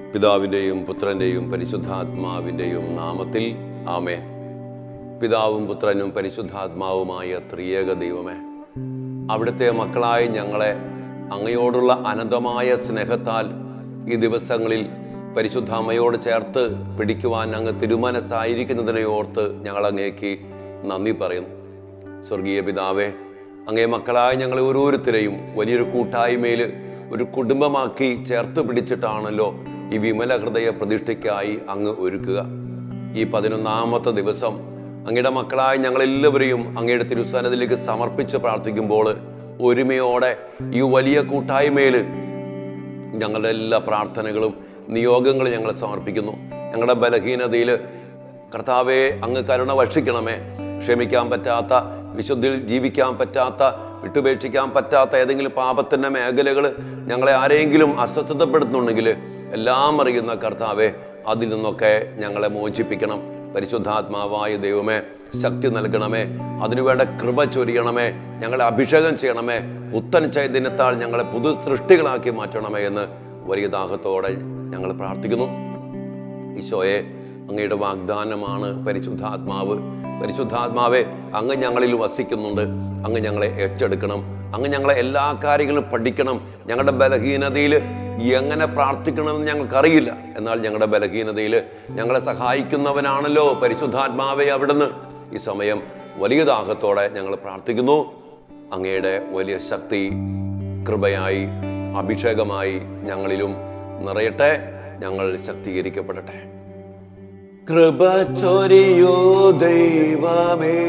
പിതാവിൻ്റെയും പുത്രൻ്റെയും പരിശുദ്ധാത്മാവിൻ്റെയും നാമത്തിൽ ആമേ പിതാവും പുത്രനും പരിശുദ്ധാത്മാവുമായ ത്രിയേക ദൈവമേ അവിടുത്തെ മക്കളായ ഞങ്ങളെ അങ്ങയോടുള്ള അനന്തമായ സ്നേഹത്താൽ ഈ ദിവസങ്ങളിൽ പരിശുദ്ധ അമ്മയോട് ചേർത്ത് പിടിക്കുവാൻ അങ്ങ് തിരുമനസ്സായിരിക്കുന്നതിനെ ഓർത്ത് ഞങ്ങൾ അങ്ങേക്ക് നന്ദി പറയുന്നു സ്വർഗീയ പിതാവേ അങ്ങേ മക്കളായ ഞങ്ങളെ ഓരോരുത്തരെയും വലിയൊരു കൂട്ടായ്മയിൽ ഒരു കുടുംബമാക്കി ചേർത്ത് പിടിച്ചിട്ടാണല്ലോ ഈ വിമല ഹൃദയ പ്രതിഷ്ഠയ്ക്കായി അങ്ങ് ഒരുക്കുക ഈ പതിനൊന്നാമത്തെ ദിവസം അങ്ങയുടെ മക്കളായ ഞങ്ങളെല്ലാവരെയും അങ്ങയുടെ തിരുസ്ഥാനത്തിലേക്ക് സമർപ്പിച്ച് പ്രാർത്ഥിക്കുമ്പോൾ ഒരുമയോടെ ഈ വലിയ കൂട്ടായ്മയിൽ ഞങ്ങളുടെ എല്ലാ പ്രാർത്ഥനകളും നിയോഗങ്ങളും ഞങ്ങൾ സമർപ്പിക്കുന്നു ഞങ്ങളുടെ ബലഹീനതയിൽ കർത്താവെ അങ്ങ് കരുണ ഭക്ഷിക്കണമേ ക്ഷമിക്കാൻ പറ്റാത്ത വിശുദ്ധിയിൽ ജീവിക്കാൻ പറ്റാത്ത വിട്ടുപേക്ഷിക്കാൻ പറ്റാത്ത ഏതെങ്കിലും പാപത്തിൻ്റെ മേഖലകൾ ഞങ്ങളെ ആരെങ്കിലും അസ്വസ്ഥതപ്പെടുത്തുന്നുണ്ടെങ്കിൽ എല്ലാം അറിയുന്ന കർത്താവെ അതിൽ നിന്നൊക്കെ ഞങ്ങളെ മോചിപ്പിക്കണം പരിശുദ്ധാത്മാവായ ദൈവമേ ശക്തി നൽകണമേ അതിനുവേണ്ട കൃപ ചൊരിയണമേ ഞങ്ങളെ അഭിഷേകം ചെയ്യണമേ പുത്തൻ ചൈതന്യത്താൽ ഞങ്ങളെ പുതു സൃഷ്ടികളാക്കി മാറ്റണമേ എന്ന് വലിയ ദാഹത്തോടെ ഞങ്ങൾ പ്രാർത്ഥിക്കുന്നു ഈശോയെ അങ്ങയുടെ വാഗ്ദാനമാണ് പരിശുദ്ധാത്മാവ് പരിശുദ്ധാത്മാവെ അങ്ങ് ഞങ്ങളിൽ വസിക്കുന്നുണ്ട് അങ്ങ് ഞങ്ങളെ ഏറ്റെടുക്കണം അങ്ങ് ഞങ്ങളെ എല്ലാ കാര്യങ്ങളും പഠിക്കണം ഞങ്ങളുടെ ബലഹീനതയിൽ എങ്ങനെ പ്രാർത്ഥിക്കണമെന്ന് ഞങ്ങൾക്കറിയില്ല എന്നാൽ ഞങ്ങളുടെ ബലഹീനതയിൽ ഞങ്ങളെ സഹായിക്കുന്നവനാണല്ലോ പരിശുദ്ധാത്മാവെ അവിടുന്ന് ഈ സമയം വലിയ ദാഹത്തോടെ ഞങ്ങൾ പ്രാർത്ഥിക്കുന്നു അങ്ങയുടെ വലിയ ശക്തി കൃപയായി അഭിഷേകമായി ഞങ്ങളിലും നിറയട്ടെ ഞങ്ങൾ ശക്തീകരിക്കപ്പെടട്ടെ കൃപ ചൊരിയോ ദൈവമേ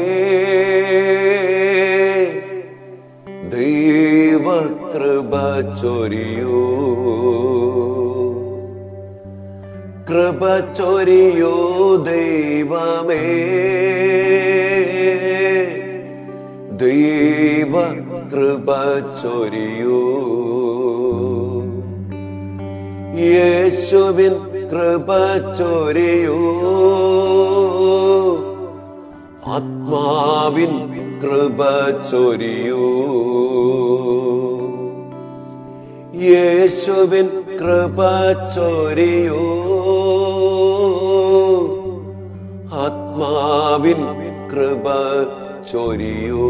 ദൈവ കൃപ ചൊരിയോ കൃപ ചൊരിയോ ദൈവമേ ദൈവ കൃപ ചൊരിയോ യേശുവിൻ കൃപ ചൊരിയോ ആത്മാവിൻ കൃപ ചൊരിയോ യേശുവിൻ കൃപ ചൊരിയോ ആത്മാവിൻ കൃപ ചൊരിയോ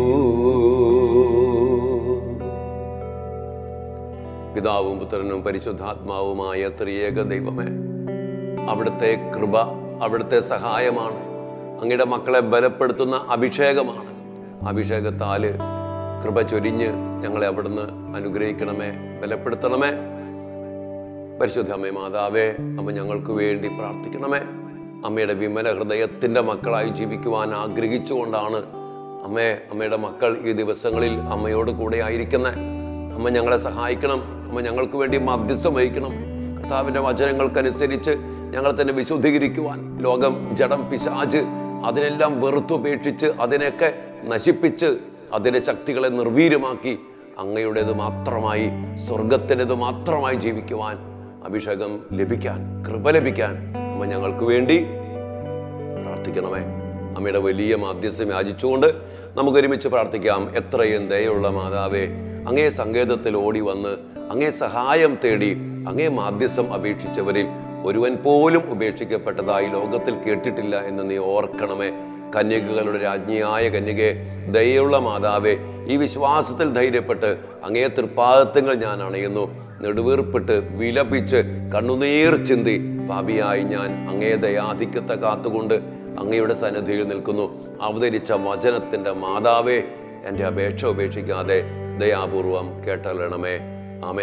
പിതാവും പുത്രനും പരിശുദ്ധാത്മാവുമായ ത്രിയേക ദൈവമേ അവിടുത്തെ കൃപ അവിടുത്തെ സഹായമാണ് അങ്ങയുടെ മക്കളെ ബലപ്പെടുത്തുന്ന അഭിഷേകമാണ് അഭിഷേകത്താല് കൃപ ചൊരിഞ്ഞ് ഞങ്ങളെ അവിടുന്ന് അനുഗ്രഹിക്കണമേ ബലപ്പെടുത്തണമേ പരിശുദ്ധ അമ്മേ മാതാവേ അമ്മ ഞങ്ങൾക്ക് വേണ്ടി പ്രാർത്ഥിക്കണമേ അമ്മയുടെ വിമല ഹൃദയത്തിൻ്റെ മക്കളായി ജീവിക്കുവാൻ ആഗ്രഹിച്ചുകൊണ്ടാണ് അമ്മേ അമ്മയുടെ മക്കൾ ഈ ദിവസങ്ങളിൽ അമ്മയോട് കൂടെ ആയിരിക്കുന്നത് അമ്മ ഞങ്ങളെ സഹായിക്കണം അമ്മ ഞങ്ങൾക്ക് വേണ്ടി മധ്യസ്ഥം വഹിക്കണം കർത്താവിൻ്റെ വചനങ്ങൾക്കനുസരിച്ച് ഞങ്ങൾ തന്നെ വിശുദ്ധീകരിക്കുവാൻ ലോകം ജഡം പിശാജ് അതിനെല്ലാം വെറുത്തുപേക്ഷിച്ച് അതിനെയൊക്കെ നശിപ്പിച്ച് അതിൻ്റെ ശക്തികളെ നിർവീര്യമാക്കി അങ്ങയുടേത് മാത്രമായി സ്വർഗത്തിൻ്റെത് മാത്രമായി ജീവിക്കുവാൻ അഭിഷേകം ലഭിക്കാൻ കൃപ ലഭിക്കാൻ അമ്മ ഞങ്ങൾക്ക് വേണ്ടി പ്രാർത്ഥിക്കണമേ അമ്മയുടെ വലിയ മാധ്യസ്ഥം യാചിച്ചുകൊണ്ട് നമുക്ക് ഒരുമിച്ച് പ്രാർത്ഥിക്കാം എത്രയും ദയുള്ള മാതാവേ അങ്ങേ സങ്കേതത്തിൽ ഓടി വന്ന് അങ്ങേ സഹായം തേടി അങ്ങേ മാധ്യസ്ഥം അപേക്ഷിച്ചവരിൽ ഒരുവൻ പോലും ഉപേക്ഷിക്കപ്പെട്ടതായി ലോകത്തിൽ കേട്ടിട്ടില്ല എന്ന് നീ ഓർക്കണമേ കന്യകകളുടെ രാജ്ഞിയായ കന്യകെ ദയുള്ള മാതാവേ ഈ വിശ്വാസത്തിൽ ധൈര്യപ്പെട്ട് അങ്ങേ തൃപ്പാദത്തങ്ങൾ ഞാൻ അണയുന്നു നെടുവീർപ്പിട്ട് വിലപിച്ച് കണ്ണുനീർ ചിന്തി പാപിയായി ഞാൻ അങ്ങേ ദയാധിക്യത്തെ കാത്തുകൊണ്ട് അങ്ങയുടെ സന്നിധിയിൽ നിൽക്കുന്നു അവതരിച്ച വചനത്തിൻ്റെ മാതാവേ എൻ്റെ അപേക്ഷ ഉപേക്ഷിക്കാതെ ദയാപൂർവം കേട്ടല്ലണമേ ആമേ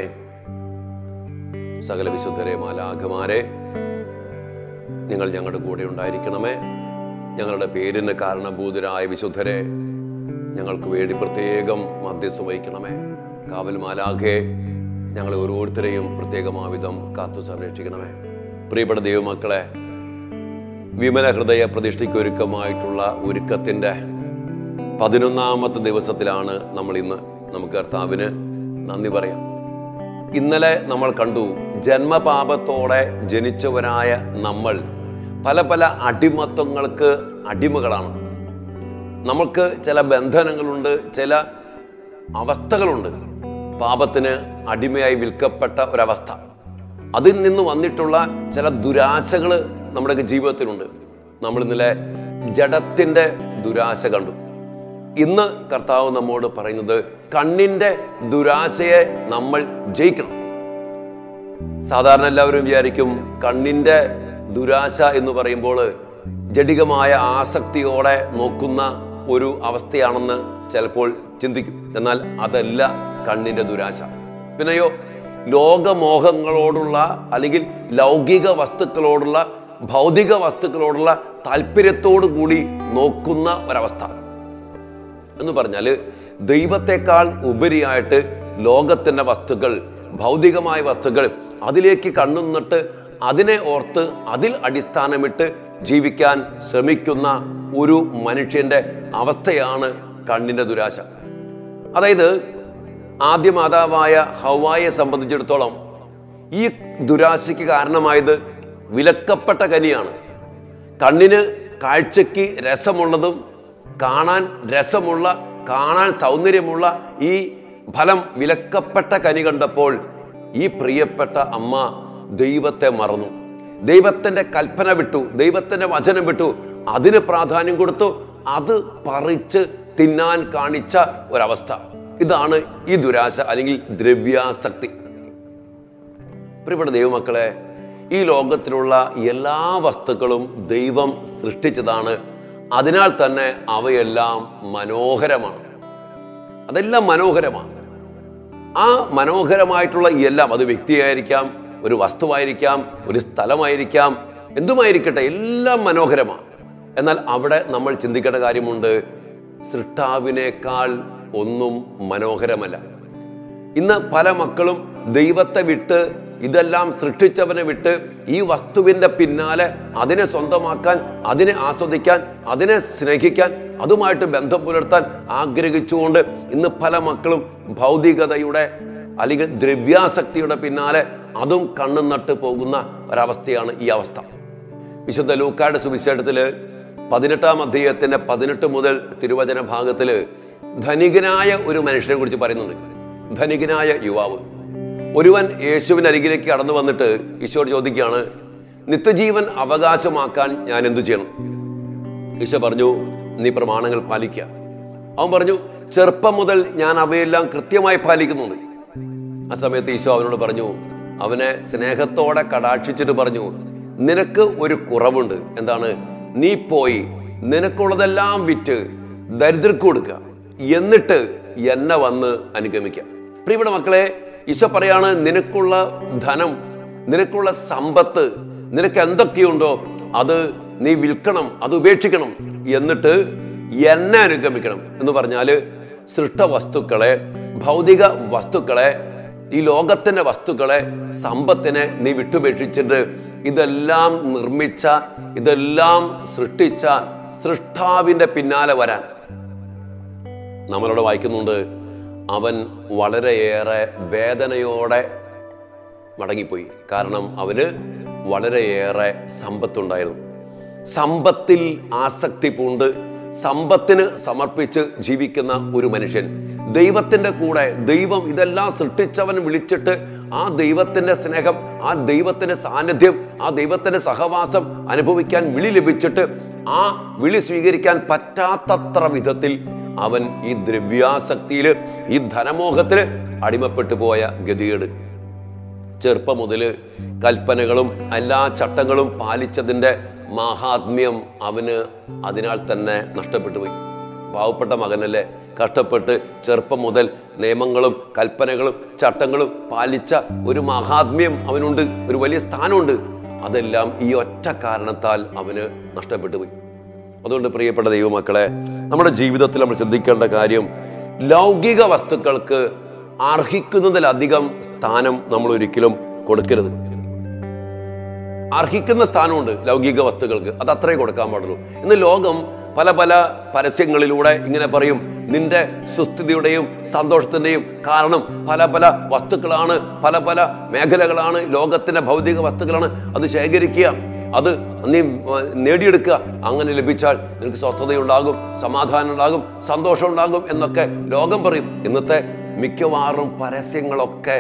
സകല വിശുദ്ധരെ മാലാഖമാരെ നിങ്ങൾ ഞങ്ങളുടെ കൂടെ ഉണ്ടായിരിക്കണമേ ഞങ്ങളുടെ പേരിന് കാരണഭൂതരായ വിശുദ്ധരെ ഞങ്ങൾക്ക് വേണ്ടി പ്രത്യേകം മധ്യസ്ഥം വഹിക്കണമേ കാവൽ മാലാഖെ ഞങ്ങളെ ഓരോരുത്തരെയും പ്രത്യേകമാവിധം കാത്തു സംരക്ഷിക്കണമേ പ്രിയപ്പെട്ട ദൈവമക്കളെ വിമല ഹൃദയ പ്രതിഷ്ഠയ്ക്ക് ഒരുക്കമായിട്ടുള്ള ഒരുക്കത്തിൻ്റെ പതിനൊന്നാമത്തെ ദിവസത്തിലാണ് നമ്മൾ ഇന്ന് നമുക്ക് കർത്താവിന് നന്ദി പറയാം ഇന്നലെ നമ്മൾ കണ്ടു ജന്മപാപത്തോടെ ജനിച്ചവരായ നമ്മൾ പല പല അടിമത്വങ്ങൾക്ക് അടിമകളാണ് നമുക്ക് ചില ബന്ധനങ്ങളുണ്ട് ചില അവസ്ഥകളുണ്ട് പാപത്തിന് അടിമയായി വിൽക്കപ്പെട്ട ഒരവസ്ഥ അതിൽ നിന്ന് വന്നിട്ടുള്ള ചില ദുരാശകൾ നമ്മുടെ ജീവിതത്തിലുണ്ട് നമ്മൾ ഇന്നലെ ജഡത്തിൻ്റെ ദുരാശ കണ്ടു ഇന്ന് കർത്താവ് നമ്മോട് പറയുന്നത് കണ്ണിൻ്റെ ദുരാശയെ നമ്മൾ ജയിക്കണം സാധാരണ എല്ലാവരും വിചാരിക്കും കണ്ണിൻ്റെ ദുരാശ എന്ന് പറയുമ്പോൾ ജഡികമായ ആസക്തിയോടെ നോക്കുന്ന ഒരു അവസ്ഥയാണെന്ന് ചിലപ്പോൾ ചിന്തിക്കും എന്നാൽ അതല്ല കണ്ണിൻ്റെ ദുരാശ പിന്നെയോ ലോകമോഹങ്ങളോടുള്ള അല്ലെങ്കിൽ ലൗകിക വസ്തുക്കളോടുള്ള ഭൗതിക വസ്തുക്കളോടുള്ള താല്പര്യത്തോടു കൂടി നോക്കുന്ന ഒരവസ്ഥ എന്ന് പറഞ്ഞാൽ ദൈവത്തെക്കാൾ ഉപരിയായിട്ട് ലോകത്തിൻ്റെ വസ്തുക്കൾ ഭൗതികമായ വസ്തുക്കൾ അതിലേക്ക് കണ്ണുന്നിട്ട് അതിനെ ഓർത്ത് അതിൽ അടിസ്ഥാനമിട്ട് ജീവിക്കാൻ ശ്രമിക്കുന്ന ഒരു മനുഷ്യൻ്റെ അവസ്ഥയാണ് കണ്ണിൻ്റെ ദുരാശ അതായത് ആദ്യ മാതാവായ ഹവായെ സംബന്ധിച്ചിടത്തോളം ഈ ദുരാശയ്ക്ക് കാരണമായത് വിലക്കപ്പെട്ട കനിയാണ് കണ്ണിന് കാഴ്ചയ്ക്ക് രസമുള്ളതും കാണാൻ രസമുള്ള കാണാൻ സൗന്ദര്യമുള്ള ഈ ഫലം വിലക്കപ്പെട്ട കനി കണ്ടപ്പോൾ ഈ പ്രിയപ്പെട്ട അമ്മ ദൈവത്തെ മറന്നു ദൈവത്തിൻ്റെ കൽപ്പന വിട്ടു ദൈവത്തിൻ്റെ വചനം വിട്ടു അതിന് പ്രാധാന്യം കൊടുത്തു അത് പറിച്ച് തിന്നാൻ കാണിച്ച ഒരവസ്ഥ ഇതാണ് ഈ ദുരാശ അല്ലെങ്കിൽ ദ്രവ്യാസക്തി പ്രിയപ്പെട്ട ദൈവമക്കളെ ഈ ലോകത്തിലുള്ള എല്ലാ വസ്തുക്കളും ദൈവം സൃഷ്ടിച്ചതാണ് അതിനാൽ തന്നെ അവയെല്ലാം മനോഹരമാണ് അതെല്ലാം മനോഹരമാണ് ആ മനോഹരമായിട്ടുള്ള എല്ലാം അത് വ്യക്തിയായിരിക്കാം ഒരു വസ്തുവായിരിക്കാം ഒരു സ്ഥലമായിരിക്കാം എന്തുമായിരിക്കട്ടെ എല്ലാം മനോഹരമാണ് എന്നാൽ അവിടെ നമ്മൾ ചിന്തിക്കേണ്ട കാര്യമുണ്ട് സൃഷ്ടാവിനേക്കാൾ ഒന്നും മനോഹരമല്ല ഇന്ന് പല മക്കളും ദൈവത്തെ വിട്ട് ഇതെല്ലാം സൃഷ്ടിച്ചവനെ വിട്ട് ഈ വസ്തുവിൻ്റെ പിന്നാലെ അതിനെ സ്വന്തമാക്കാൻ അതിനെ ആസ്വദിക്കാൻ അതിനെ സ്നേഹിക്കാൻ അതുമായിട്ട് ബന്ധം പുലർത്താൻ ആഗ്രഹിച്ചുകൊണ്ട് ഇന്ന് പല മക്കളും ഭൗതികതയുടെ അല്ലെങ്കിൽ ദ്രവ്യാസക്തിയുടെ പിന്നാലെ അതും കണ്ണും നട്ട് പോകുന്ന ഒരവസ്ഥയാണ് ഈ അവസ്ഥ വിശുദ്ധ ലൂക്കായുടെ സുവിശേഷത്തിൽ പതിനെട്ടാം അധ്യായത്തിന്റെ പതിനെട്ട് മുതൽ തിരുവചന ഭാഗത്തിൽ ധനികനായ ഒരു മനുഷ്യനെ കുറിച്ച് പറയുന്നുണ്ട് ധനികനായ യുവാവ് ഒരുവൻ യേശുവിൻ്റെ അരികിലേക്ക് കടന്നു വന്നിട്ട് ഈശോട് ചോദിക്കുകയാണ് നിത്യജീവൻ അവകാശമാക്കാൻ ഞാൻ എന്തു ചെയ്യണം ഈശോ പറഞ്ഞു നീ പ്രമാണങ്ങൾ പാലിക്കുക അവൻ പറഞ്ഞു ചെറുപ്പം മുതൽ ഞാൻ അവയെല്ലാം കൃത്യമായി പാലിക്കുന്നുണ്ട് ആ സമയത്ത് ഈശോ അവനോട് പറഞ്ഞു അവനെ സ്നേഹത്തോടെ കടാക്ഷിച്ചിട്ട് പറഞ്ഞു നിനക്ക് ഒരു കുറവുണ്ട് എന്താണ് നീ പോയി നിനക്കുള്ളതെല്ലാം വിറ്റ് ദരിദ്രർക്ക് കൊടുക്കുക എന്നിട്ട് എന്നെ വന്ന് അനുഗമിക്കാം പ്രിയപ്പെട്ട മക്കളെ ഈശോ പറയാണ് നിനക്കുള്ള ധനം നിനക്കുള്ള സമ്പത്ത് നിനക്ക് എന്തൊക്കെയുണ്ടോ അത് നീ വിൽക്കണം അത് ഉപേക്ഷിക്കണം എന്നിട്ട് എന്നെ അനുഗമിക്കണം എന്ന് പറഞ്ഞാൽ സൃഷ്ട വസ്തുക്കളെ ഭൗതിക വസ്തുക്കളെ ഈ ലോകത്തിന്റെ വസ്തുക്കളെ സമ്പത്തിനെ നീ വിട്ടുപേക്ഷിച്ചിട്ട് ഇതെല്ലാം നിർമ്മിച്ച ഇതെല്ലാം സൃഷ്ടിച്ച സൃഷ്ടാവിന്റെ പിന്നാലെ വരാൻ നമ്മളവിടെ വായിക്കുന്നുണ്ട് അവൻ വളരെയേറെ വേദനയോടെ മടങ്ങിപ്പോയി കാരണം അവന് വളരെയേറെ സമ്പത്തുണ്ടായിരുന്നു സമ്പത്തിൽ ആസക്തി പൂണ്ട് സമ്പത്തിന് സമർപ്പിച്ച് ജീവിക്കുന്ന ഒരു മനുഷ്യൻ ദൈവത്തിന്റെ കൂടെ ദൈവം ഇതെല്ലാം സൃഷ്ടിച്ചവൻ വിളിച്ചിട്ട് ആ ദൈവത്തിന്റെ സ്നേഹം ആ ദൈവത്തിന്റെ സാന്നിധ്യം ആ ദൈവത്തിന്റെ സഹവാസം അനുഭവിക്കാൻ വിളി ലഭിച്ചിട്ട് ആ വിളി സ്വീകരിക്കാൻ പറ്റാത്തത്ര വിധത്തിൽ അവൻ ഈ ദ്രവ്യാസക്തിയിൽ ഈ ധനമോഹത്തിൽ അടിമപ്പെട്ടു പോയ ഗതികേട് ചെറുപ്പം മുതൽ കൽപ്പനകളും എല്ലാ ചട്ടങ്ങളും പാലിച്ചതിൻ്റെ മഹാത്മ്യം അവന് അതിനാൽ തന്നെ നഷ്ടപ്പെട്ടു പോയി പാവപ്പെട്ട മകനല്ലേ കഷ്ടപ്പെട്ട് ചെറുപ്പം മുതൽ നിയമങ്ങളും കൽപ്പനകളും ചട്ടങ്ങളും പാലിച്ച ഒരു മഹാത്മ്യം അവനുണ്ട് ഒരു വലിയ സ്ഥാനമുണ്ട് അതെല്ലാം ഈ ഒറ്റ കാരണത്താൽ അവന് നഷ്ടപ്പെട്ടു പോയി അതുകൊണ്ട് പ്രിയപ്പെട്ട ദൈവമക്കളെ നമ്മുടെ ജീവിതത്തിൽ നമ്മൾ ശ്രദ്ധിക്കേണ്ട കാര്യം ലൗകിക വസ്തുക്കൾക്ക് അർഹിക്കുന്നതിലധികം സ്ഥാനം നമ്മൾ ഒരിക്കലും കൊടുക്കരുത് അർഹിക്കുന്ന സ്ഥാനമുണ്ട് ലൗകിക വസ്തുക്കൾക്ക് അത് അത്രേ കൊടുക്കാൻ പാടുള്ളൂ ഇന്ന് ലോകം പല പല പരസ്യങ്ങളിലൂടെ ഇങ്ങനെ പറയും നിന്റെ സുസ്ഥിതിയുടെയും സന്തോഷത്തിൻ്റെയും കാരണം പല പല വസ്തുക്കളാണ് പല പല മേഖലകളാണ് ലോകത്തിൻ്റെ ഭൗതിക വസ്തുക്കളാണ് അത് ശേഖരിക്കുക അത് നീ ആ, നേടിയെടുക്കുക അങ്ങനെ ലഭിച്ചാൽ നിനക്ക് സ്വസ്ഥതയുണ്ടാകും സമാധാനം ഉണ്ടാകും സന്തോഷം ഉണ്ടാകും എന്നൊക്കെ ലോകം പറയും ഇന്നത്തെ മിക്കവാറും പരസ്യങ്ങളൊക്കെ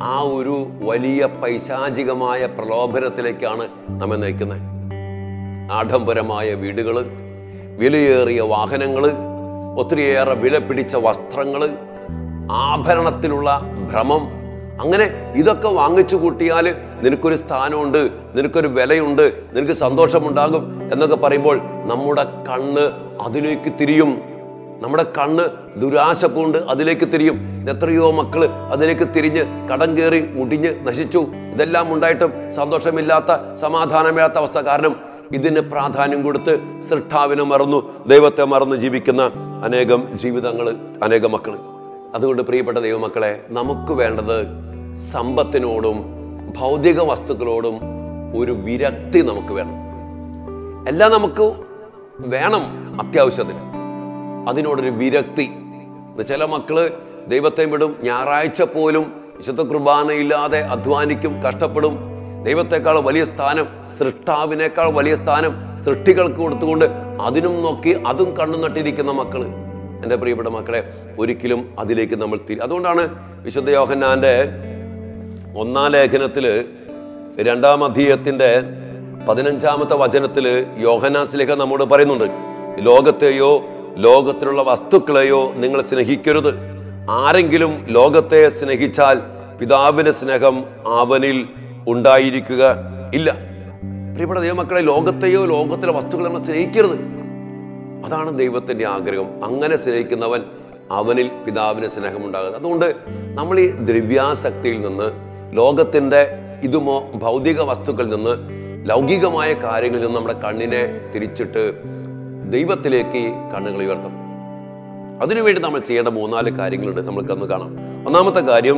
ആ ഒരു വലിയ പൈശാചികമായ പ്രലോഭനത്തിലേക്കാണ് നമ്മെ നയിക്കുന്നത് ആഡംബരമായ വീടുകൾ വിലയേറിയ വാഹനങ്ങൾ ഒത്തിരിയേറെ വില പിടിച്ച വസ്ത്രങ്ങൾ ആഭരണത്തിലുള്ള ഭ്രമം അങ്ങനെ ഇതൊക്കെ വാങ്ങിച്ചു കൂട്ടിയാൽ നിനക്കൊരു സ്ഥാനമുണ്ട് നിനക്കൊരു വിലയുണ്ട് നിനക്ക് സന്തോഷമുണ്ടാകും എന്നൊക്കെ പറയുമ്പോൾ നമ്മുടെ കണ്ണ് അതിലേക്ക് തിരിയും നമ്മുടെ കണ്ണ് ദുരാശ കൊണ്ട് അതിലേക്ക് തിരിയും എത്രയോ മക്കള് അതിലേക്ക് തിരിഞ്ഞ് കടം കയറി മുടിഞ്ഞ് നശിച്ചു ഇതെല്ലാം ഉണ്ടായിട്ടും സന്തോഷമില്ലാത്ത സമാധാനമില്ലാത്ത അവസ്ഥ കാരണം ഇതിന് പ്രാധാന്യം കൊടുത്ത് സൃഷ്ടാവിനെ മറന്നു ദൈവത്തെ മറന്നു ജീവിക്കുന്ന അനേകം ജീവിതങ്ങൾ അനേകം മക്കൾ അതുകൊണ്ട് പ്രിയപ്പെട്ട ദൈവമക്കളെ നമുക്ക് വേണ്ടത് സമ്പത്തിനോടും ഭൗതിക വസ്തുക്കളോടും ഒരു വിരക്തി നമുക്ക് വേണം എല്ലാം നമുക്ക് വേണം അത്യാവശ്യത്തിന് അതിനോടൊരു വിരക്തി ഇന്ന് ചില മക്കള് ദൈവത്തെ വിടും ഞായറാഴ്ച പോലും വിശുദ്ധ കുർബാനയില്ലാതെ അധ്വാനിക്കും കഷ്ടപ്പെടും ദൈവത്തെക്കാൾ വലിയ സ്ഥാനം സൃഷ്ടാവിനേക്കാൾ വലിയ സ്ഥാനം സൃഷ്ടികൾക്ക് കൊടുത്തുകൊണ്ട് അതിനും നോക്കി അതും കണ്ണു നട്ടിരിക്കുന്ന മക്കള് എൻ്റെ പ്രിയപ്പെട്ട മക്കളെ ഒരിക്കലും അതിലേക്ക് നമ്മൾ തിരി അതുകൊണ്ടാണ് വിശുദ്ധ യോഹന്നാന്റെ ഒന്നാം ലേഖനത്തില് രണ്ടാം അധ്യായത്തിന്റെ പതിനഞ്ചാമത്തെ വചനത്തില് യോഹനാസ്ലേഖ നമ്മോട് പറയുന്നുണ്ട് ലോകത്തെയോ ലോകത്തിലുള്ള വസ്തുക്കളെയോ നിങ്ങൾ സ്നേഹിക്കരുത് ആരെങ്കിലും ലോകത്തെ സ്നേഹിച്ചാൽ പിതാവിന്റെ സ്നേഹം അവനിൽ ഉണ്ടായിരിക്കുക ഇല്ല പ്രിയപ്പെട്ട ദൈവമക്കളെ ലോകത്തെയോ ലോകത്തിലെ വസ്തുക്കളെ നമ്മൾ സ്നേഹിക്കരുത് അതാണ് ദൈവത്തിൻ്റെ ആഗ്രഹം അങ്ങനെ സ്നേഹിക്കുന്നവൻ അവനിൽ പിതാവിന് സ്നേഹമുണ്ടാകുന്നത് അതുകൊണ്ട് നമ്മൾ ഈ ദ്രവ്യാസക്തിയിൽ നിന്ന് ലോകത്തിൻ്റെ ഇതുമോ ഭൗതിക വസ്തുക്കളിൽ നിന്ന് ലൗകികമായ കാര്യങ്ങളിൽ നിന്ന് നമ്മുടെ കണ്ണിനെ തിരിച്ചിട്ട് ദൈവത്തിലേക്ക് ഈ കണ്ണുകൾ ഉയർത്തണം അതിനുവേണ്ടി നമ്മൾ ചെയ്യേണ്ട മൂന്നാല് കാര്യങ്ങളുണ്ട് നമുക്കൊന്ന് കാണാം ഒന്നാമത്തെ കാര്യം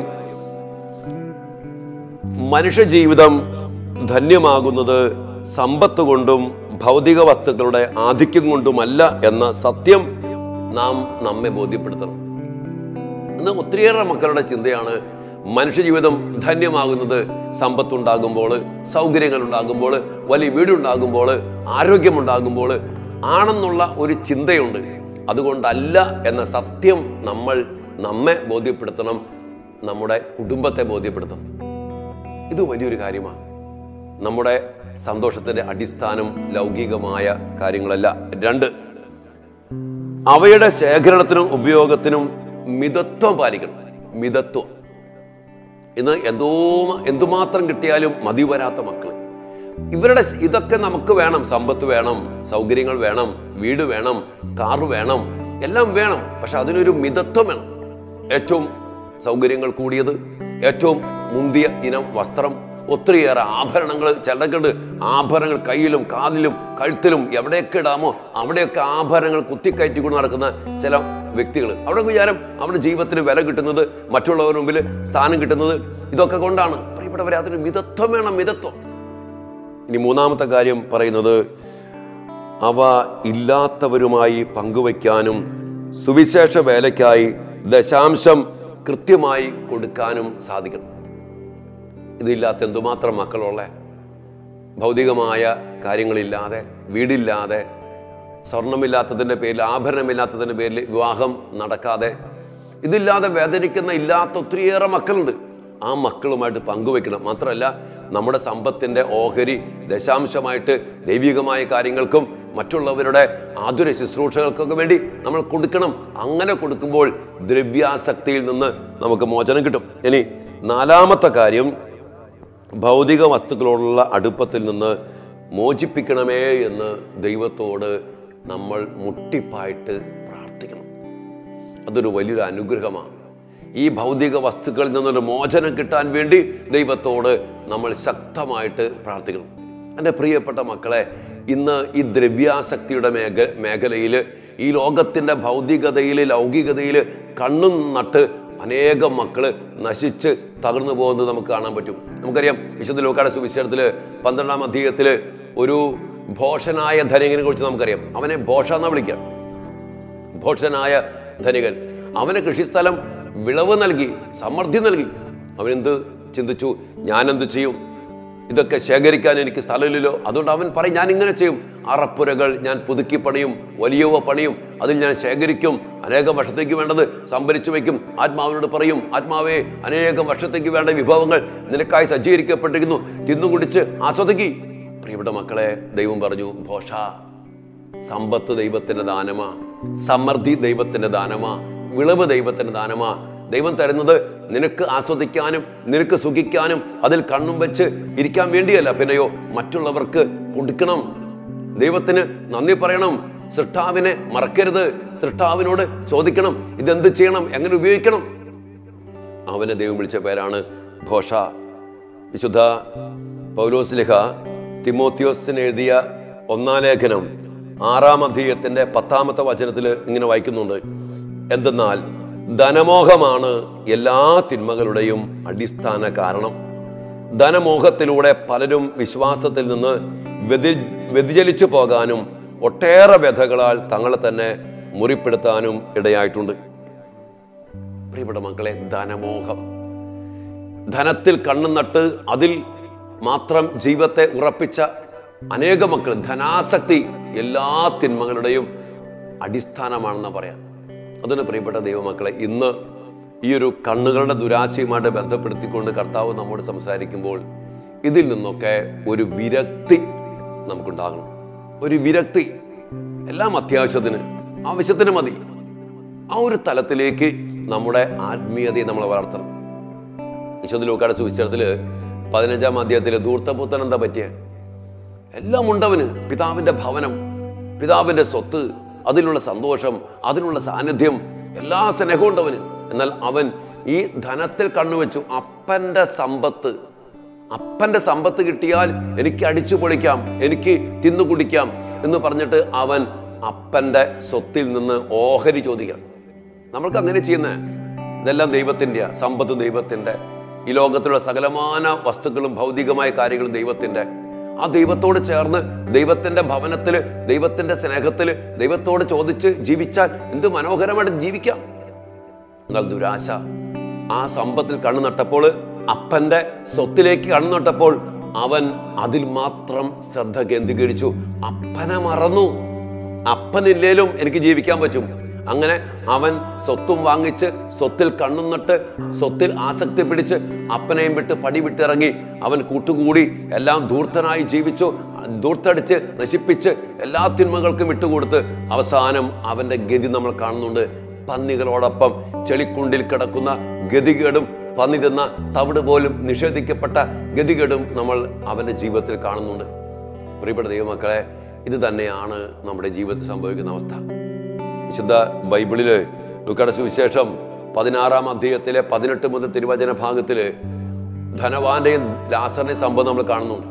മനുഷ്യജീവിതം ധന്യമാകുന്നത് സമ്പത്ത് കൊണ്ടും ഭൗതിക വസ്തുക്കളുടെ ആധിക്യം കൊണ്ടുമല്ല എന്ന സത്യം നാം നമ്മെ ബോധ്യപ്പെടുത്തണം ഇന്ന് ഒത്തിരിയേറെ മക്കളുടെ ചിന്തയാണ് മനുഷ്യജീവിതം ധന്യമാകുന്നത് സമ്പത്തുണ്ടാകുമ്പോൾ സൗകര്യങ്ങൾ ഉണ്ടാകുമ്പോൾ വലിയ വീടുണ്ടാകുമ്പോൾ ആരോഗ്യമുണ്ടാകുമ്പോൾ ആണെന്നുള്ള ഒരു ചിന്തയുണ്ട് അതുകൊണ്ടല്ല എന്ന സത്യം നമ്മൾ നമ്മെ ബോധ്യപ്പെടുത്തണം നമ്മുടെ കുടുംബത്തെ ബോധ്യപ്പെടുത്തണം ഇത് വലിയൊരു കാര്യമാണ് നമ്മുടെ സന്തോഷത്തിന്റെ അടിസ്ഥാനം ലൗകികമായ കാര്യങ്ങളല്ല രണ്ട് അവയുടെ ശേഖരണത്തിനും ഉപയോഗത്തിനും മിതത്വം പാലിക്കണം മിതത്വം ഇന്ന് എന്തോ എന്തുമാത്രം കിട്ടിയാലും മതി വരാത്ത മക്കള് ഇവരുടെ സ് ഇതൊക്കെ നമുക്ക് വേണം സമ്പത്ത് വേണം സൗകര്യങ്ങൾ വേണം വീട് വേണം കാറ് വേണം എല്ലാം വേണം പക്ഷെ അതിനൊരു മിതത്വം വേണം ഏറ്റവും സൗകര്യങ്ങൾ കൂടിയത് ഏറ്റവും മുന്തിയ ഇനം വസ്ത്രം ഒത്തിരിയേറെ ആഭരണങ്ങൾ ചിലക്കുണ്ട് ആഭരണങ്ങൾ കയ്യിലും കാലിലും കഴുത്തിലും എവിടെയൊക്കെ ഇടാമോ അവിടെയൊക്കെ ആഭരണങ്ങൾ കുത്തിക്കയറ്റിക്കൊണ്ട് നടക്കുന്ന ചില വ്യക്തികൾ അവിടെ വിചാരം അവരുടെ ജീവിതത്തിന് വില കിട്ടുന്നത് മറ്റുള്ളവരുടെ മുമ്പിൽ സ്ഥാനം കിട്ടുന്നത് ഇതൊക്കെ കൊണ്ടാണ് പ്രിയപ്പെട്ടവരെ അതിന് മിതത്വം വേണം മിതത്വം ഇനി മൂന്നാമത്തെ കാര്യം പറയുന്നത് അവ ഇല്ലാത്തവരുമായി പങ്കുവയ്ക്കാനും സുവിശേഷ വേലയ്ക്കായി ദശാംശം കൃത്യമായി കൊടുക്കാനും സാധിക്കണം ഇതില്ലാത്ത എന്തുമാത്രം മക്കളുള്ള ഭൗതികമായ കാര്യങ്ങളില്ലാതെ വീടില്ലാതെ സ്വർണമില്ലാത്തതിൻ്റെ പേരിൽ ആഭരണമില്ലാത്തതിൻ്റെ പേരിൽ വിവാഹം നടക്കാതെ ഇതില്ലാതെ വേദനിക്കുന്ന ഇല്ലാത്ത ഒത്തിരിയേറെ മക്കളുണ്ട് ആ മക്കളുമായിട്ട് പങ്കുവെക്കണം മാത്രമല്ല നമ്മുടെ സമ്പത്തിൻ്റെ ഓഹരി ദശാംശമായിട്ട് ദൈവികമായ കാര്യങ്ങൾക്കും മറ്റുള്ളവരുടെ ആതുര ശുശ്രൂഷകൾക്കൊക്കെ വേണ്ടി നമ്മൾ കൊടുക്കണം അങ്ങനെ കൊടുക്കുമ്പോൾ ദ്രവ്യാസക്തിയിൽ നിന്ന് നമുക്ക് മോചനം കിട്ടും ഇനി നാലാമത്തെ കാര്യം ഭൗതിക വസ്തുക്കളോടുള്ള അടുപ്പത്തിൽ നിന്ന് മോചിപ്പിക്കണമേ എന്ന് ദൈവത്തോട് നമ്മൾ മുട്ടിപ്പായിട്ട് പ്രാർത്ഥിക്കണം അതൊരു വലിയൊരു അനുഗ്രഹമാണ് ഈ ഭൗതിക വസ്തുക്കളിൽ നിന്നൊരു മോചനം കിട്ടാൻ വേണ്ടി ദൈവത്തോട് നമ്മൾ ശക്തമായിട്ട് പ്രാർത്ഥിക്കണം എൻ്റെ പ്രിയപ്പെട്ട മക്കളെ ഇന്ന് ഈ ദ്രവ്യാസക്തിയുടെ മേഖ മേഖലയിൽ ഈ ലോകത്തിൻ്റെ ഭൗതികതയിൽ ലൗകികതയിൽ കണ്ണും നട്ട് അനേകം മക്കള് നശിച്ച് തകർന്നു പോകുന്നത് നമുക്ക് കാണാൻ പറ്റും നമുക്കറിയാം വിശുദ്ധ ലോക്കാടെ സുവിശേഷത്തിൽ പന്ത്രണ്ടാം അധ്യായത്തിൽ ഒരു ഭോഷനായ ധനികനെ കുറിച്ച് നമുക്കറിയാം അവനെ ഭോഷ എന്നാ വിളിക്കാം ഭോഷനായ ധനികൻ അവന് കൃഷിസ്ഥലം വിളവ് നൽകി സമൃദ്ധി നൽകി അവനെന്ത് ചിന്തിച്ചു ഞാനെന്ത് ചെയ്യും ഇതൊക്കെ ശേഖരിക്കാൻ എനിക്ക് സ്ഥലമില്ലല്ലോ അതുകൊണ്ട് അവൻ പറയും ഞാൻ ഇങ്ങനെ ചെയ്യും അറപ്പുരകൾ ഞാൻ പുതുക്കി പണിയും വലിയവ പണിയും അതിൽ ഞാൻ ശേഖരിക്കും അനേകം വർഷത്തേക്ക് വേണ്ടത് സംഭരിച്ചു വയ്ക്കും ആത്മാവിനോട് പറയും ആത്മാവേ അനേകം വർഷത്തേക്ക് വേണ്ട വിഭവങ്ങൾ നിനക്കായി സജ്ജീകരിക്കപ്പെട്ടിരിക്കുന്നു തിന്നുകുടിച്ച് ആസ്വദിക്കി പ്രിയപ്പെട്ട മക്കളെ ദൈവം പറഞ്ഞു ഭോഷ സമ്പത്ത് ദൈവത്തിന്റെ ദാനമാ സമൃദ്ധി ദൈവത്തിന്റെ ദാനമാ വിളവ് ദൈവത്തിന്റെ ദാനമാ ദൈവം തരുന്നത് നിനക്ക് ആസ്വദിക്കാനും നിനക്ക് സുഖിക്കാനും അതിൽ കണ്ണും വെച്ച് ഇരിക്കാൻ വേണ്ടിയല്ല പിന്നെയോ മറ്റുള്ളവർക്ക് കൊടുക്കണം ദൈവത്തിന് നന്ദി പറയണം സൃഷ്ടാവിനെ മറക്കരുത് സൃഷ്ടാവിനോട് ചോദിക്കണം ഇതെന്ത് ചെയ്യണം എങ്ങനെ ഉപയോഗിക്കണം അവനെ ദൈവം വിളിച്ച പേരാണ് ഭോഷ വിശുദ്ധ പൗലോസ്ലിഹ തിമോത്യോസിന് എഴുതിയ ഒന്നാം ലേഖനം ആറാം അധ്യായത്തിന്റെ പത്താമത്തെ വചനത്തിൽ ഇങ്ങനെ വായിക്കുന്നുണ്ട് എന്തെന്നാൽ ധനമോഹമാണ് എല്ലാ തിന്മകളുടെയും അടിസ്ഥാന കാരണം ധനമോഹത്തിലൂടെ പലരും വിശ്വാസത്തിൽ നിന്ന് വ്യതി വ്യതിചലിച്ചു പോകാനും ഒട്ടേറെ വ്യഥകളാൽ തങ്ങളെ തന്നെ മുറിപ്പെടുത്താനും ഇടയായിട്ടുണ്ട് പ്രിയപ്പെട്ട മക്കളെ ധനമോഹം ധനത്തിൽ കണ്ണു നട്ട് അതിൽ മാത്രം ജീവിതത്തെ ഉറപ്പിച്ച അനേക മക്കൾ ധനാസക്തി എല്ലാ തിന്മകളുടെയും അടിസ്ഥാനമാണെന്ന് പറയാം അതുകൊണ്ട് പ്രിയപ്പെട്ട ദൈവമക്കളെ ഇന്ന് ഈ ഒരു കണ്ണുകളുടെ ദുരാശയുമായിട്ട് ബന്ധപ്പെടുത്തിക്കൊണ്ട് കർത്താവ് നമ്മോട് സംസാരിക്കുമ്പോൾ ഇതിൽ നിന്നൊക്കെ ഒരു വിരക്തി നമുക്കുണ്ടാകണം ഒരു വിരക്തി എല്ലാം അത്യാവശ്യത്തിന് ആവശ്യത്തിന് മതി ആ ഒരു തലത്തിലേക്ക് നമ്മുടെ ആത്മീയതയെ നമ്മൾ വളർത്തണം വിശുദ്ധ ലൂക്കാട് സുവിശേഷത്തില് പതിനഞ്ചാം അധ്യായത്തിലെ ധൂർത്തപുത്രൻ എന്താ പറ്റിയ എല്ലാം ഉണ്ടവന് പിതാവിന്റെ ഭവനം പിതാവിന്റെ സ്വത്ത് അതിലുള്ള സന്തോഷം അതിനുള്ള സാന്നിധ്യം എല്ലാ സ്നേഹവും ഉണ്ടവന് എന്നാൽ അവൻ ഈ ധനത്തിൽ കണ്ണുവെച്ചു അപ്പന്റെ സമ്പത്ത് അപ്പന്റെ സമ്പത്ത് കിട്ടിയാൽ എനിക്ക് അടിച്ചു പൊളിക്കാം എനിക്ക് തിന്നു കുടിക്കാം എന്ന് പറഞ്ഞിട്ട് അവൻ അപ്പന്റെ സ്വത്തിൽ നിന്ന് ഓഹരി ചോദിക്കാം നമ്മൾക്ക് അങ്ങനെ ചെയ്യുന്നത് ഇതെല്ലാം ദൈവത്തിൻ്റെ സമ്പത്ത് ദൈവത്തിൻ്റെ ഈ ലോകത്തിലുള്ള സകലമാന വസ്തുക്കളും ഭൗതികമായ കാര്യങ്ങളും ദൈവത്തിൻ്റെ ആ ദൈവത്തോട് ചേർന്ന് ദൈവത്തിന്റെ ഭവനത്തിൽ ദൈവത്തിന്റെ സ്നേഹത്തിൽ ദൈവത്തോട് ചോദിച്ച് ജീവിച്ചാൽ എന്ത് മനോഹരമായിട്ട് ജീവിക്കാം എന്നാൽ ദുരാശ ആ സമ്പത്തിൽ കണ്ണു നട്ടപ്പോൾ അപ്പന്റെ സ്വത്തിലേക്ക് കണ്ണു നട്ടപ്പോൾ അവൻ അതിൽ മാത്രം ശ്രദ്ധ കേന്ദ്രീകരിച്ചു അപ്പനെ മറന്നു അപ്പനില്ലേലും എനിക്ക് ജീവിക്കാൻ പറ്റും അങ്ങനെ അവൻ സ്വത്തും വാങ്ങിച്ച് സ്വത്തിൽ കണ്ണും നട്ട് സ്വത്തിൽ ആസക്തി പിടിച്ച് അപ്പനെയും വിട്ട് പടി വിട്ടിറങ്ങി അവൻ കൂട്ടുകൂടി എല്ലാം ധൂർത്തനായി ജീവിച്ചു ധൂർത്തടിച്ച് നശിപ്പിച്ച് എല്ലാ തിന്മകൾക്കും വിട്ടുകൊടുത്ത് അവസാനം അവന്റെ ഗതി നമ്മൾ കാണുന്നുണ്ട് പന്നികളോടൊപ്പം ചെളിക്കുണ്ടിൽ കിടക്കുന്ന ഗതികേടും പന്നി തിന്ന തവിട് പോലും നിഷേധിക്കപ്പെട്ട ഗതികേടും നമ്മൾ അവന്റെ ജീവിതത്തിൽ കാണുന്നുണ്ട് പ്രിയപ്പെട്ട ദൈവമക്കളെ ഇത് തന്നെയാണ് നമ്മുടെ ജീവിതത്തിൽ സംഭവിക്കുന്ന അവസ്ഥ വിശുദ്ധ ബൈബിളില് ലുക്കട സുവിശേഷം പതിനാറാം അധ്യായത്തിലെ പതിനെട്ട് മുതൽ തിരുവചന ഭാഗത്തില് ധനവാന്റെയും ലാസറിന്റെയും സംഭവം നമ്മൾ കാണുന്നുണ്ട്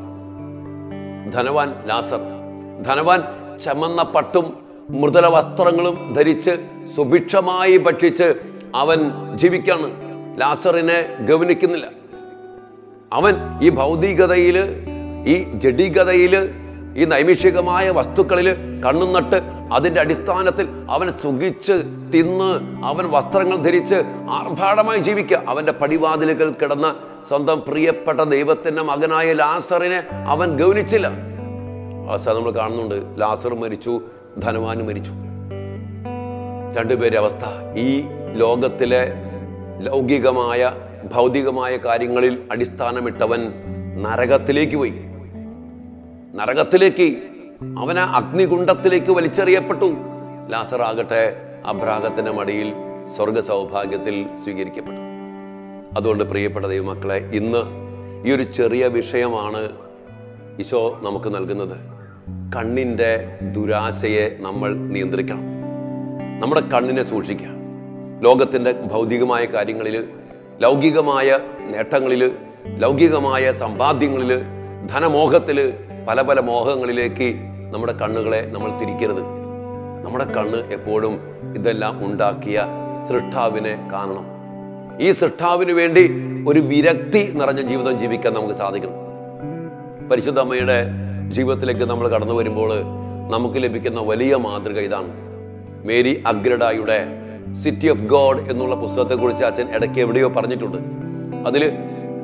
ധനവാൻ ലാസർ ധനവാൻ ചമന്ന പട്ടും മൃദുല വസ്ത്രങ്ങളും ധരിച്ച് സുഭിക്ഷമായി ഭക്ഷിച്ച് അവൻ ജീവിക്കാണ് ലാസറിനെ ഗവനിക്കുന്നില്ല അവൻ ഈ ഭൗതികതയില് ഈ ജഡികതയില് ഈ നൈമിഷികമായ വസ്തുക്കളിൽ കണ്ണും നട്ട് അതിന്റെ അടിസ്ഥാനത്തിൽ അവൻ സുഖിച്ച് തിന്ന് അവൻ വസ്ത്രങ്ങൾ ധരിച്ച് ആർഭാടമായി ജീവിക്കുക അവന്റെ പടിവാതിലുകൾ കിടന്ന സ്വന്തം പ്രിയപ്പെട്ട ദൈവത്തിന്റെ മകനായ ലാസറിനെ അവൻ ഗൗനിച്ചില്ല അവസാനം നമ്മൾ കാണുന്നുണ്ട് ലാസർ മരിച്ചു ധനവാന് മരിച്ചു രണ്ടുപേരെ അവസ്ഥ ഈ ലോകത്തിലെ ലൗകികമായ ഭൗതികമായ കാര്യങ്ങളിൽ അടിസ്ഥാനമിട്ടവൻ നരകത്തിലേക്ക് പോയി നരകത്തിലേക്ക് അവന് അഗ്നികുണ്ഡത്തിലേക്ക് വലിച്ചെറിയപ്പെട്ടു ലാസർ ആകട്ടെ അബ്രാഹത്തിന്റെ മടിയിൽ സ്വർഗ സൗഭാഗ്യത്തിൽ സ്വീകരിക്കപ്പെട്ടു അതുകൊണ്ട് പ്രിയപ്പെട്ട ദൈവമക്കളെ ഇന്ന് ഈ ഒരു ചെറിയ വിഷയമാണ് ഈശോ നമുക്ക് നൽകുന്നത് കണ്ണിൻ്റെ ദുരാശയെ നമ്മൾ നിയന്ത്രിക്കണം നമ്മുടെ കണ്ണിനെ സൂക്ഷിക്കുക ലോകത്തിൻ്റെ ഭൗതികമായ കാര്യങ്ങളിൽ ലൗകികമായ നേട്ടങ്ങളിൽ ലൗകികമായ സമ്പാദ്യങ്ങളിൽ ധനമോഹത്തിൽ പല പല മോഹങ്ങളിലേക്ക് നമ്മുടെ കണ്ണുകളെ നമ്മൾ തിരിക്കരുത് നമ്മുടെ കണ്ണ് എപ്പോഴും ഇതെല്ലാം ഉണ്ടാക്കിയ സൃഷ്ടാവിനെ കാണണം ഈ സൃഷ്ടാവിന് വേണ്ടി ഒരു വിരക്തി നിറഞ്ഞ ജീവിതം ജീവിക്കാൻ നമുക്ക് സാധിക്കണം പരിശുദ്ധ അമ്മയുടെ ജീവിതത്തിലേക്ക് നമ്മൾ കടന്നു വരുമ്പോൾ നമുക്ക് ലഭിക്കുന്ന വലിയ മാതൃക ഇതാണ് മേരി അഗ്രഡായുടെ സിറ്റി ഓഫ് ഗോഡ് എന്നുള്ള പുസ്തകത്തെക്കുറിച്ച് അച്ഛൻ ഇടയ്ക്ക് എവിടെയോ പറഞ്ഞിട്ടുണ്ട് അതിൽ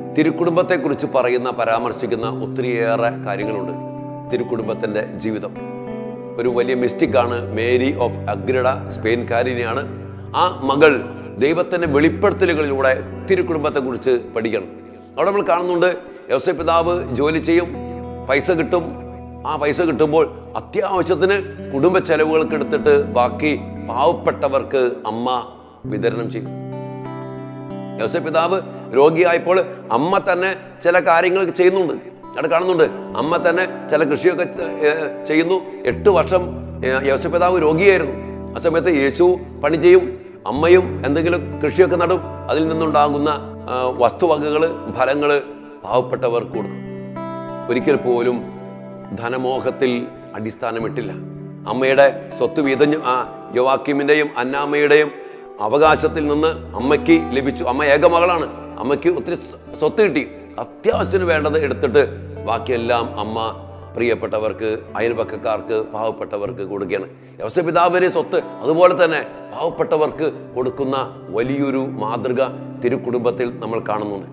തിരുക്കുടുംബത്തെക്കുറിച്ച് പറയുന്ന പരാമർശിക്കുന്ന ഒത്തിരിയേറെ കാര്യങ്ങളുണ്ട് തിരുക്കുടുംബത്തിൻ്റെ ജീവിതം ഒരു വലിയ മിസ്റ്റിക്കാണ് മേരി ഓഫ് അഗ്രഡ സ്പെയിൻകാരിനെയാണ് ആ മകൾ ദൈവത്തിൻ്റെ വെളിപ്പെടുത്തലുകളിലൂടെ തിരുക്കുടുംബത്തെക്കുറിച്ച് പഠിക്കണം അവിടെ നമ്മൾ കാണുന്നുണ്ട് യോസഫ് പിതാവ് ജോലി ചെയ്യും പൈസ കിട്ടും ആ പൈസ കിട്ടുമ്പോൾ അത്യാവശ്യത്തിന് കുടുംബ ചെലവുകൾക്ക് എടുത്തിട്ട് ബാക്കി പാവപ്പെട്ടവർക്ക് അമ്മ വിതരണം ചെയ്യും യോസഫ് പിതാവ് രോഗിയായപ്പോൾ അമ്മ തന്നെ ചില കാര്യങ്ങൾ ചെയ്യുന്നുണ്ട് അവിടെ കാണുന്നുണ്ട് അമ്മ തന്നെ ചില കൃഷിയൊക്കെ ചെ- ഏ, ചെയ്യുന്നു എട്ട് വർഷം ഏ, യോസഫ് പിതാവ് രോഗിയായിരുന്നു ആ സമയത്ത് യേശു പണി ചെയ്യും അമ്മയും എന്തെങ്കിലും കൃഷിയൊക്കെ നടും അതിൽ നിന്നുണ്ടാകുന്ന ആ, വസ്തുവകകൾ ഫലങ്ങൾ പാവപ്പെട്ടവർക്ക് കൊടുക്കും ഒരിക്കൽ പോലും ധനമോഹത്തിൽ അടിസ്ഥാനമിട്ടില്ല അമ്മയുടെ സ്വത്ത് വീതഞ്ഞു ആ യോവാക്കിമിൻ്റെയും അന്നാമ്മയുടെയും അവകാശത്തിൽ നിന്ന് അമ്മയ്ക്ക് ലഭിച്ചു അമ്മ ഏകമകളാണ് അമ്മയ്ക്ക് ഒത്തിരി സ്വ- സ്വത്ത് കിട്ടി അത്യാവശ്യത്തിന് വേണ്ടത് എടുത്തിട്ട് ബാക്കിയെല്ലാം അമ്മ പ്രിയപ്പെട്ടവർക്ക് അയൽപക്കക്കാർക്ക് പാവപ്പെട്ടവർക്ക് കൊടുക്കുകയാണ് യവസ പിതാവിനെ സ്വത്ത് അതുപോലെ തന്നെ പാവപ്പെട്ടവർക്ക് കൊടുക്കുന്ന വലിയൊരു മാതൃക തിരുക്കുടുംബത്തിൽ നമ്മൾ കാണുന്നുണ്ട്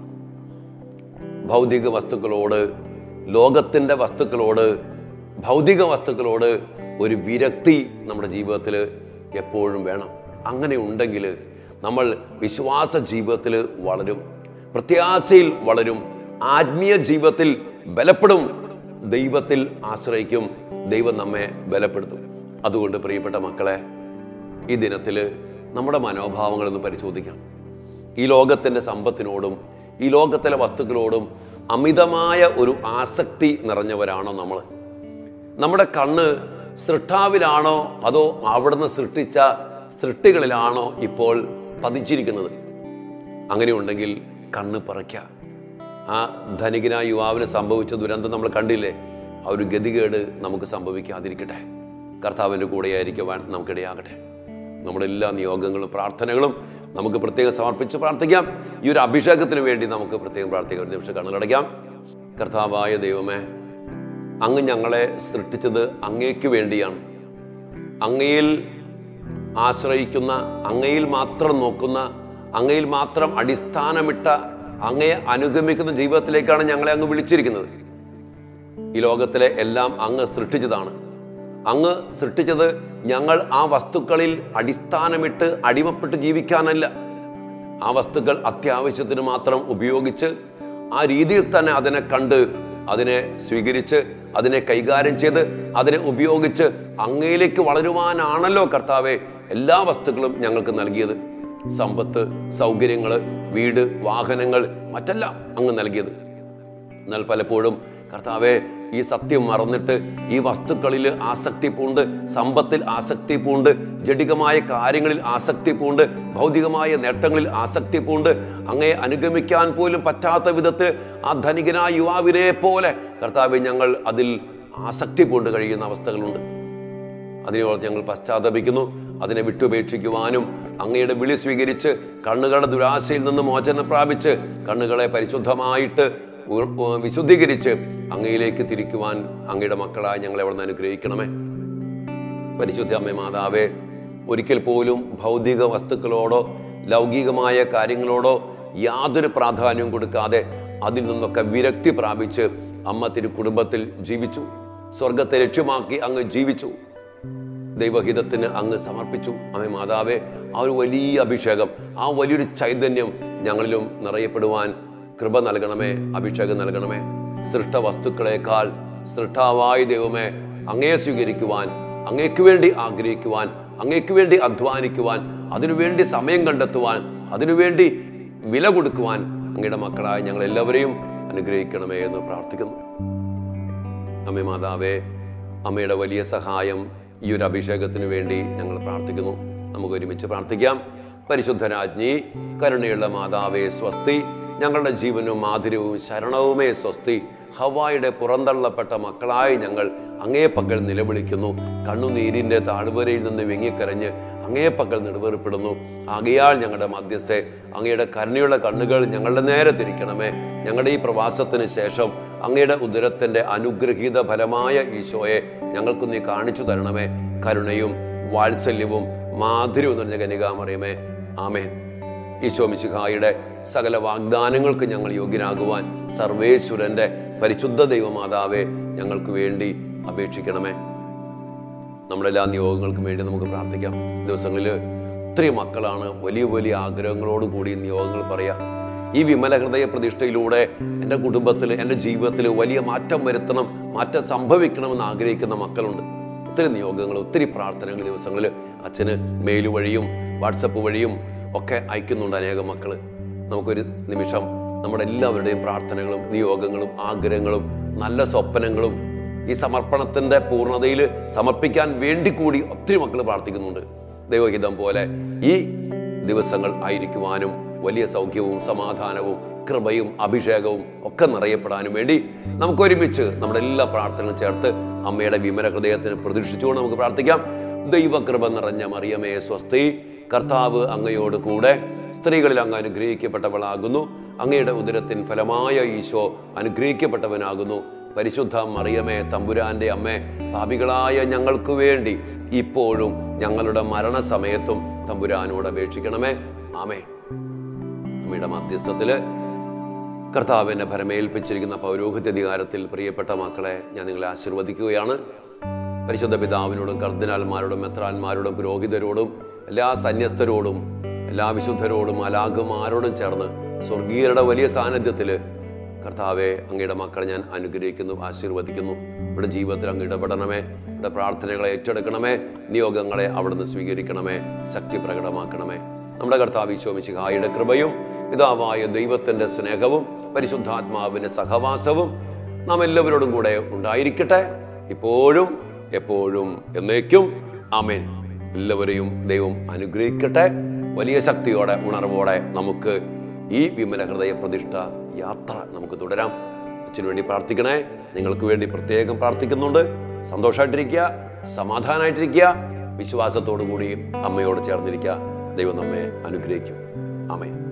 ഭൗതിക വസ്തുക്കളോട് ലോകത്തിൻ്റെ വസ്തുക്കളോട് ഭൗതിക വസ്തുക്കളോട് ഒരു വിരക്തി നമ്മുടെ ജീവിതത്തിൽ എപ്പോഴും വേണം അങ്ങനെ ഉണ്ടെങ്കിൽ നമ്മൾ വിശ്വാസ ജീവിതത്തിൽ വളരും പ്രത്യാശയിൽ വളരും ആത്മീയ ജീവിതത്തിൽ ബലപ്പെടും ദൈവത്തിൽ ആശ്രയിക്കും ദൈവം നമ്മെ ബലപ്പെടുത്തും അതുകൊണ്ട് പ്രിയപ്പെട്ട മക്കളെ ഈ ദിനത്തിൽ നമ്മുടെ മനോഭാവങ്ങളൊന്ന് പരിശോധിക്കാം ഈ ലോകത്തിൻ്റെ സമ്പത്തിനോടും ഈ ലോകത്തിലെ വസ്തുക്കളോടും അമിതമായ ഒരു ആസക്തി നിറഞ്ഞവരാണോ നമ്മൾ നമ്മുടെ കണ്ണ് സൃഷ്ടാവിലാണോ അതോ അവിടുന്ന് സൃഷ്ടിച്ച സൃഷ്ടികളിലാണോ ഇപ്പോൾ പതിച്ചിരിക്കുന്നത് അങ്ങനെയുണ്ടെങ്കിൽ കണ്ണ് പറയ്ക്ക ആ ധനികനായ യുവാവിന് സംഭവിച്ച ദുരന്തം നമ്മൾ കണ്ടില്ലേ ആ ഒരു ഗതികേട് നമുക്ക് സംഭവിക്കാതിരിക്കട്ടെ കർത്താവിൻ്റെ കൂടെയായിരിക്കുവാൻ നമുക്കിടയാകട്ടെ നമ്മുടെ എല്ലാ നിയോഗങ്ങളും പ്രാർത്ഥനകളും നമുക്ക് പ്രത്യേകം സമർപ്പിച്ച് പ്രാർത്ഥിക്കാം ഈ ഒരു അഭിഷേകത്തിന് വേണ്ടി നമുക്ക് പ്രത്യേകം പ്രാർത്ഥിക്കാം ഒരു നിമിഷം കണ്ണുകളടയ്ക്കാം കർത്താവായ ദൈവമേ അങ്ങ് ഞങ്ങളെ സൃഷ്ടിച്ചത് അങ്ങേക്ക് വേണ്ടിയാണ് അങ്ങയിൽ ആശ്രയിക്കുന്ന അങ്ങയിൽ മാത്രം നോക്കുന്ന അങ്ങയിൽ മാത്രം അടിസ്ഥാനമിട്ട അങ്ങയെ അനുഗമിക്കുന്ന ജീവിതത്തിലേക്കാണ് ഞങ്ങളെ അങ്ങ് വിളിച്ചിരിക്കുന്നത് ഈ ലോകത്തിലെ എല്ലാം അങ്ങ് സൃഷ്ടിച്ചതാണ് അങ്ങ് സൃഷ്ടിച്ചത് ഞങ്ങൾ ആ വസ്തുക്കളിൽ അടിസ്ഥാനമിട്ട് അടിമപ്പെട്ട് ജീവിക്കാനല്ല ആ വസ്തുക്കൾ അത്യാവശ്യത്തിന് മാത്രം ഉപയോഗിച്ച് ആ രീതിയിൽ തന്നെ അതിനെ കണ്ട് അതിനെ സ്വീകരിച്ച് അതിനെ കൈകാര്യം ചെയ്ത് അതിനെ ഉപയോഗിച്ച് അങ്ങയിലേക്ക് വളരുവാനാണല്ലോ കർത്താവെ എല്ലാ വസ്തുക്കളും ഞങ്ങൾക്ക് നൽകിയത് സമ്പത്ത് സൗകര്യങ്ങൾ വീട് വാഹനങ്ങൾ മറ്റെല്ലാം അങ്ങ് നൽകിയത് എന്നാൽ പലപ്പോഴും കർത്താവെ ഈ സത്യം മറന്നിട്ട് ഈ വസ്തുക്കളിൽ ആസക്തി പൂണ്ട് സമ്പത്തിൽ ആസക്തി പൂണ്ട് ജഡികമായ കാര്യങ്ങളിൽ ആസക്തി പൂണ്ട് ഭൗതികമായ നേട്ടങ്ങളിൽ ആസക്തി പൂണ്ട് അങ്ങയെ അനുഗമിക്കാൻ പോലും പറ്റാത്ത വിധത്തിൽ ആ ധനികനായ യുവാവിനെ പോലെ കർത്താവെ ഞങ്ങൾ അതിൽ ആസക്തി പൂണ്ട് കഴിയുന്ന അവസ്ഥകളുണ്ട് അതിനോട് ഞങ്ങൾ പശ്ചാത്തപിക്കുന്നു അതിനെ വിട്ടുപേക്ഷിക്കുവാനും അങ്ങയുടെ വിളി സ്വീകരിച്ച് കണ്ണുകളുടെ ദുരാശയിൽ നിന്ന് മോചനം പ്രാപിച്ച് കണ്ണുകളെ പരിശുദ്ധമായിട്ട് ഉ- ഉ- വിശുദ്ധീകരിച്ച് അങ്ങയിലേക്ക് തിരിക്കുവാൻ അങ്ങയുടെ മക്കളായി ഞങ്ങളെ അവിടെ നിന്ന് അനുഗ്രഹിക്കണമേ പരിശുദ്ധ അമ്മ മാതാവേ ഒരിക്കൽ പോലും ഭൗതിക വസ്തുക്കളോടോ ലൗകികമായ കാര്യങ്ങളോടോ യാതൊരു പ്രാധാന്യവും കൊടുക്കാതെ അതിൽ നിന്നൊക്കെ വിരക്തി പ്രാപിച്ച് അമ്മ തിരു കുടുംബത്തിൽ ജീവിച്ചു സ്വർഗത്തെ ലക്ഷ്യമാക്കി അങ്ങ് ജീവിച്ചു ദൈവഹിതത്തിന് അങ്ങ് സമർപ്പിച്ചു അമ്മേ മാതാവേ ആ ഒരു വലിയ അഭിഷേകം ആ വലിയൊരു ചൈതന്യം ഞങ്ങളിലും നിറയപ്പെടുവാൻ കൃപ നൽകണമേ അഭിഷേകം നൽകണമേ സൃഷ്ട വസ്തുക്കളെക്കാൾ സൃഷ്ടാവായ ദൈവമേ അങ്ങയെ സ്വീകരിക്കുവാൻ അങ്ങേക്ക് വേണ്ടി ആഗ്രഹിക്കുവാൻ അങ്ങേക്ക് വേണ്ടി അധ്വാനിക്കുവാൻ അതിനുവേണ്ടി സമയം കണ്ടെത്തുവാൻ അതിനുവേണ്ടി വില കൊടുക്കുവാൻ അങ്ങയുടെ മക്കളായ ഞങ്ങൾ എല്ലാവരെയും അനുഗ്രഹിക്കണമേ എന്ന് പ്രാർത്ഥിക്കുന്നു അമ്മേ മാതാവേ അമ്മയുടെ വലിയ സഹായം ഈ ഒരു അഭിഷേകത്തിന് വേണ്ടി ഞങ്ങൾ പ്രാർത്ഥിക്കുന്നു നമുക്ക് ഒരുമിച്ച് പ്രാർത്ഥിക്കാം പരിശുദ്ധരാജ്ഞി കരുണയുള്ള മാതാവേ സ്വസ്തി ഞങ്ങളുടെ ജീവനും മാധുര്യവും ശരണവുമേ സ്വസ്തി ഹവായുടെ പുറന്തള്ളപ്പെട്ട മക്കളായി ഞങ്ങൾ അങ്ങേപ്പക്കൽ നിലവിളിക്കുന്നു കണ്ണുനീരിൻ്റെ താഴ്വരയിൽ നിന്ന് വിങ്ങിക്കരഞ്ഞ് അങ്ങേപ്പക്കൽ നെടുവേർപ്പെടുന്നു ആകയാൽ ഞങ്ങളുടെ മധ്യസ്ഥെ അങ്ങയുടെ കരുണയുള്ള കണ്ണുകൾ ഞങ്ങളുടെ നേരെ തിരിക്കണമേ ഞങ്ങളുടെ ഈ പ്രവാസത്തിന് ശേഷം അങ്ങയുടെ ഉദരത്തിൻ്റെ അനുഗ്രഹീത ഫലമായ ഈശോയെ ഞങ്ങൾക്ക് നീ കാണിച്ചു തരണമേ കരുണയും വാത്സല്യവും മാധുര്യവും നിറഞ്ഞ കനികാമറിയമേ ആമേൻ ഈശോ മിശിഹായുടെ സകല വാഗ്ദാനങ്ങൾക്ക് ഞങ്ങൾ യോഗ്യനാകുവാൻ സർവേശ്വരൻ്റെ പരിശുദ്ധ ദൈവമാതാവെ ഞങ്ങൾക്ക് വേണ്ടി അപേക്ഷിക്കണമേ നമ്മുടെ എല്ലാ നിയോഗങ്ങൾക്കും വേണ്ടി നമുക്ക് പ്രാർത്ഥിക്കാം ദിവസങ്ങളിൽ ഒത്തിരി മക്കളാണ് വലിയ വലിയ ആഗ്രഹങ്ങളോട് കൂടി നിയോഗങ്ങൾ പറയാം ഈ വിമല ഹൃദയ പ്രതിഷ്ഠയിലൂടെ എൻ്റെ കുടുംബത്തിൽ എൻ്റെ ജീവിതത്തിൽ വലിയ മാറ്റം വരുത്തണം മാറ്റം സംഭവിക്കണമെന്ന് ആഗ്രഹിക്കുന്ന മക്കളുണ്ട് ഒത്തിരി നിയോഗങ്ങൾ ഒത്തിരി പ്രാർത്ഥനകൾ ദിവസങ്ങളിൽ അച്ഛന് മെയിൽ വഴിയും വാട്സപ്പ് വഴിയും ഒക്കെ അയക്കുന്നുണ്ട് അനേകം മക്കൾ നമുക്കൊരു നിമിഷം നമ്മുടെ എല്ലാവരുടെയും പ്രാർത്ഥനകളും നിയോഗങ്ങളും ആഗ്രഹങ്ങളും നല്ല സ്വപ്നങ്ങളും ഈ സമർപ്പണത്തിന്റെ പൂർണ്ണതയിൽ സമർപ്പിക്കാൻ വേണ്ടി കൂടി ഒത്തിരി മക്കൾ പ്രാർത്ഥിക്കുന്നുണ്ട് ദൈവഹിതം പോലെ ഈ ദിവസങ്ങൾ ആയിരിക്കുവാനും വലിയ സൗഖ്യവും സമാധാനവും കൃപയും അഭിഷേകവും ഒക്കെ നിറയപ്പെടാനും വേണ്ടി നമുക്ക് ഒരുമിച്ച് നമ്മുടെ എല്ലാ പ്രാർത്ഥനകളും ചേർത്ത് അമ്മയുടെ വിമല ഹൃദയത്തിന് പ്രതീക്ഷിച്ചുകൊണ്ട് നമുക്ക് പ്രാർത്ഥിക്കാം ദൈവകൃപ നിറഞ്ഞ മറിയമേ സ്വസ്തി കർത്താവ് അങ്ങയോട് കൂടെ സ്ത്രീകളിൽ അങ്ങ് അനുഗ്രഹിക്കപ്പെട്ടവളാകുന്നു അങ്ങയുടെ ഉദരത്തിൻ ഫലമായ ഈശോ അനുഗ്രഹിക്കപ്പെട്ടവനാകുന്നു പരിശുദ്ധ മറിയമേ തമ്പുരാന്റെ അമ്മേ പാപികളായ ഞങ്ങൾക്ക് വേണ്ടി ഇപ്പോഴും ഞങ്ങളുടെ മരണസമയത്തും തമ്പുരാനോട് അപേക്ഷിക്കണമേ ആമേ അമ്മയുടെ മധ്യസ്ഥത്തില് കർത്താവിനെ ഭരമേൽപ്പിച്ചിരിക്കുന്ന പൗരോഹിത്യാധികാരത്തിൽ പ്രിയപ്പെട്ട മക്കളെ ഞാൻ നിങ്ങളെ ആശീർവദിക്കുകയാണ് പരിശുദ്ധ പിതാവിനോടും കർദിനാൽമാരോടും മെത്രാന്മാരോടും പുരോഹിതരോടും എല്ലാ സന്യസ്തരോടും എല്ലാ വിശുദ്ധരോടും അലാഘമാരോടും ചേർന്ന് സ്വർഗീയരുടെ വലിയ സാന്നിധ്യത്തിൽ കർത്താവെ അങ്ങയുടെ മക്കളെ ഞാൻ അനുഗ്രഹിക്കുന്നു ആശീർവദിക്കുന്നു ഇവിടെ ജീവിതത്തിൽ അങ്ങ് ഇടപെടണമേ ഇവിടെ പ്രാർത്ഥനകളെ ഏറ്റെടുക്കണമേ നിയോഗങ്ങളെ അവിടുന്ന് സ്വീകരിക്കണമേ ശക്തി പ്രകടമാക്കണമേ നമ്മുടെ കർത്താവ് ഈശോമിശിഹായുടെ കൃപയും പിതാവായ ദൈവത്തിൻ്റെ സ്നേഹവും പരിശുദ്ധാത്മാവിൻ്റെ സഹവാസവും നാം എല്ലാവരോടും കൂടെ ഉണ്ടായിരിക്കട്ടെ ഇപ്പോഴും എപ്പോഴും എന്നേക്കും ആമേൻ എല്ലാവരെയും ദൈവം അനുഗ്രഹിക്കട്ടെ വലിയ ശക്തിയോടെ ഉണർവോടെ നമുക്ക് ഈ വിമല ഹൃദയ പ്രതിഷ്ഠ യാത്ര നമുക്ക് തുടരാം അച്ഛനു വേണ്ടി പ്രാർത്ഥിക്കണേ നിങ്ങൾക്ക് വേണ്ടി പ്രത്യേകം പ്രാർത്ഥിക്കുന്നുണ്ട് സന്തോഷമായിട്ടിരിക്കുക സമാധാനമായിട്ടിരിക്കുക വിശ്വാസത്തോടു കൂടി അമ്മയോട് ചേർന്നിരിക്കുക ദൈവം നമ്മെ അനുഗ്രഹിക്കും ആമേ